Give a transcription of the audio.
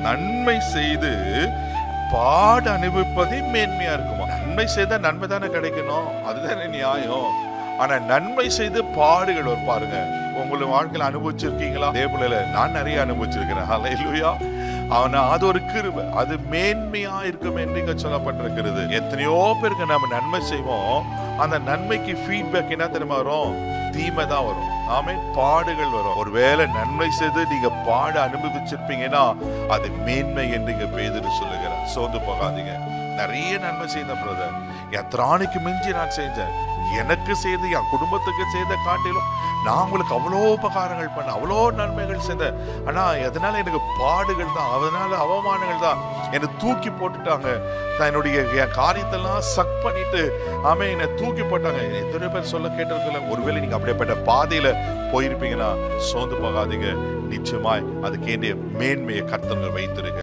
நன்மை செய்து பாடு அனுபவிப்பதே மேன்மையா இருக்குமா நன்மை செய்தா நன்மை தானே கிடைக்கணும் அதுதானே நியாயம் ஆனா நன்மை செய்து பாடுகள் வரும் பாருங்க உங்களை வாழ்க்கையில அனுபவிச்சிருக்கீங்களா அதே போல நான் நிறைய அனுபவிச்சிருக்கிறேன் ஹalleluya அவன அது ஒரு கிருபை அது மேன்மையா இருக்கும் என்று இங்க சொல்லப்பட்டிருக்கிறது எத்தனையோ பேருக்கு நம்ம நன்மை செய்வோம் அந்த நன்மைக்கு ஃபீட்பேக் என்ன தெரியுமா வரும் தீமை தான் வரும் ஆமே பாடுகள் வரும் ஒருவேளை நன்மை செய்து நீங்க பாடு அனுபவிச்சிருப்பீங்கன்னா அது மேன்மை என்று இங்க பேதுரு சொல்லுகிறார் சோர்ந்து போகாதீங்க நிறைய நன்மை செய்த பிரதர் என் திராணிக்கு மிஞ்சி நான் செஞ்சேன் எனக்கு செய்து என் குடும்பத்துக்கு செய்த காட்டிலும் நான் உங்களுக்கு அவ்வளோ உபகாரங்கள் பண்ண அவ்வளோ நன்மைகள் செய்தேன் ஆனா எதனால எனக்கு பாடுகள் தான் அதனால அவமானங்கள் தான் என்னை தூக்கி போட்டுட்டாங்க நான் என்னுடைய என் காரியத்தெல்லாம் சக் பண்ணிட்டு ஆமே என்னை தூக்கி போட்டாங்க எத்தனை பேர் சொல்ல கேட்டிருக்கல ஒருவேளை நீங்க அப்படியேப்பட்ட பாதையில போயிருப்பீங்கன்னா சோர்ந்து போகாதீங்க நிச்சயமாய் அதுக்கு வேண்டிய மேன்மையை கர்த்தர்கள் வைத்திருக்க